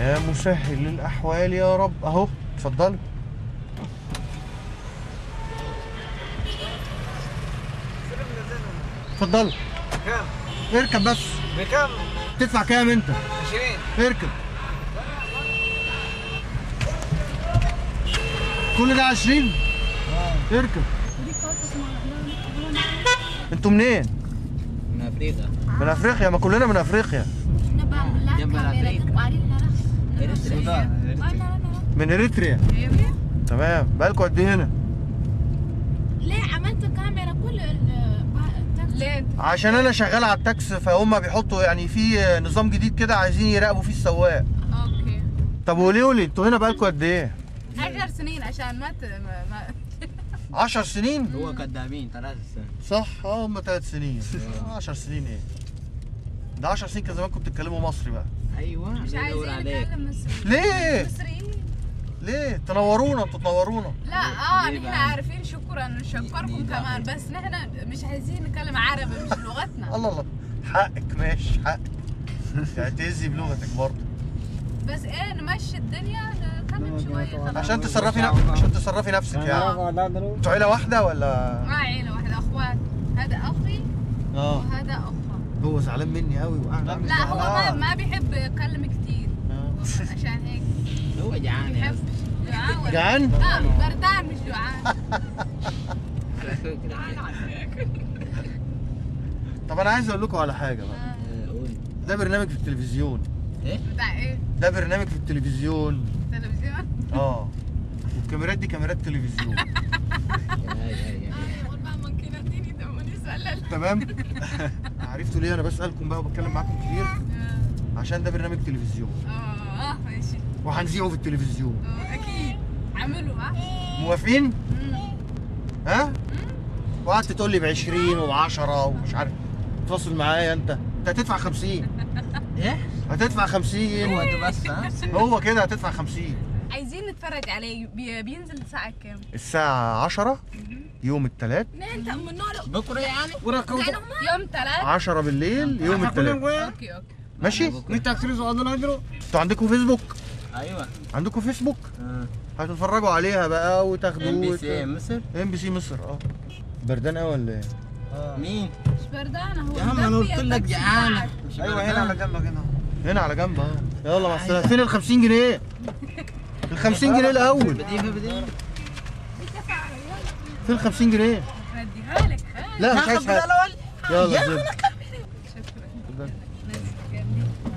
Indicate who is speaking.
Speaker 1: يا مسهل للاحوال يا رب اهو اتفضلي اتفضلي
Speaker 2: كام؟
Speaker 1: اركب بس
Speaker 2: بكم؟
Speaker 1: تدفع كام انت
Speaker 2: 20
Speaker 1: اركب كل ده 20 اركب انتوا منين
Speaker 3: من افريقيا
Speaker 1: من افريقيا ما كلنا من افريقيا
Speaker 3: جنب افريقيا
Speaker 1: من اريتريا تمام بقالكوا قد ايه هنا
Speaker 4: ليه عملت كاميرا كل ال ليه؟
Speaker 1: عشان انا شغال على التاكس فهم بيحطوا يعني في نظام جديد كده عايزين يراقبوا فيه السواق
Speaker 4: اوكي
Speaker 1: طب وليه وليه انتوا هنا بقالكوا قد ايه
Speaker 4: 10 سنين عشان ما ت... ما, ما
Speaker 1: 10 سنين
Speaker 3: هو كدابين ثلاث سنين
Speaker 1: صح اه هم 3 سنين 10 سنين ايه ده 10 سنين كان زمان كنتوا بتتكلموا مصري بقى
Speaker 3: ايوه
Speaker 4: مش
Speaker 3: بدور
Speaker 4: عايزين
Speaker 3: عليك
Speaker 4: نتكلم مصري
Speaker 1: ليه
Speaker 4: مصريين
Speaker 1: ليه تنورونا انتوا تنورونا
Speaker 4: لا اه
Speaker 3: ليه
Speaker 4: نحن
Speaker 3: بقى؟
Speaker 4: عارفين شكرا نشكركم
Speaker 3: ليه بقى؟
Speaker 4: كمان بس نحن مش عايزين نتكلم عربي مش لغتنا
Speaker 1: الله الله حقك ماشي حقك تعتزي بلغتك برضه
Speaker 4: بس ايه نمشي الدنيا نكمل شويه خلاص
Speaker 1: عشان تصرفي ن- عشان تصرفي نفسك يعني انتوا عيله واحده ولا
Speaker 4: ما عيله واحده اخوات هذا اخي
Speaker 1: اه
Speaker 4: وهذا اخوه
Speaker 1: هو زعلان مني قوي وقاعد عامل
Speaker 4: لا هو ما,
Speaker 1: زعلان.
Speaker 4: ما بيحب يتكلم كتير
Speaker 1: آه.
Speaker 4: عشان هيك
Speaker 3: هو جعان يا
Speaker 4: بيحب جوعان ولا-
Speaker 1: جعان؟
Speaker 4: اه بردان مش جوعان
Speaker 1: طب انا عايز اقول لكم على حاجه بقى
Speaker 4: آه،
Speaker 3: قول
Speaker 1: ده برنامج في التلفزيون
Speaker 3: ايه
Speaker 4: بتاع ايه؟
Speaker 1: ده برنامج في التلفزيون
Speaker 4: تلفزيون؟
Speaker 1: اه والكاميرات دي كاميرات تلفزيون تمام عرفتوا ليه انا بسالكم بقى وبتكلم معاكم كتير عشان ده برنامج تلفزيون
Speaker 4: اه ماشي
Speaker 1: وهنذيعه في التلفزيون
Speaker 4: آه، اكيد عملوا ها؟
Speaker 1: موافقين
Speaker 4: مم.
Speaker 1: ها وقعدت تقول لي ب 20 وب 10 ومش عارف تواصل معايا انت انت هتدفع 50
Speaker 3: ايه
Speaker 1: هتدفع 50
Speaker 3: هو ده بس ها
Speaker 1: هو كده هتدفع 50
Speaker 4: عايزين نتفرج عليه بي- بينزل الساعة كام؟
Speaker 1: الساعة 10 يوم الثلاث
Speaker 4: انت من نور
Speaker 3: بكره يعني
Speaker 4: يوم ثلاث
Speaker 1: 10 بالليل يوم الثلاث
Speaker 4: اوكي اوكي
Speaker 1: ماشي
Speaker 3: بكرة.
Speaker 1: انتوا عندكم فيسبوك
Speaker 3: ايوه
Speaker 1: عندكم فيسبوك
Speaker 3: آه.
Speaker 1: هتتفرجوا عليها بقى
Speaker 3: ام
Speaker 1: وتاخدوه
Speaker 3: بي سي مصر
Speaker 1: ام بي سي مصر اه بردان قوي ولا ايه؟
Speaker 3: مين
Speaker 4: مش بردانة هو
Speaker 3: يا عم انا قلت
Speaker 4: مدفي
Speaker 3: لك
Speaker 4: التاكسي
Speaker 3: جعانه
Speaker 4: بعد.
Speaker 3: مش
Speaker 2: ايوه هنا على جنبك هنا
Speaker 1: هنا على جنب اه يلا مع السلامة فين ال 50 جنيه؟ ال 50 جنيه الأول
Speaker 3: بديها بديها
Speaker 1: فين ال 50 جنيه؟
Speaker 4: رديها لك ها
Speaker 1: لا مش عايز حاجة يلا زين.
Speaker 4: شكرا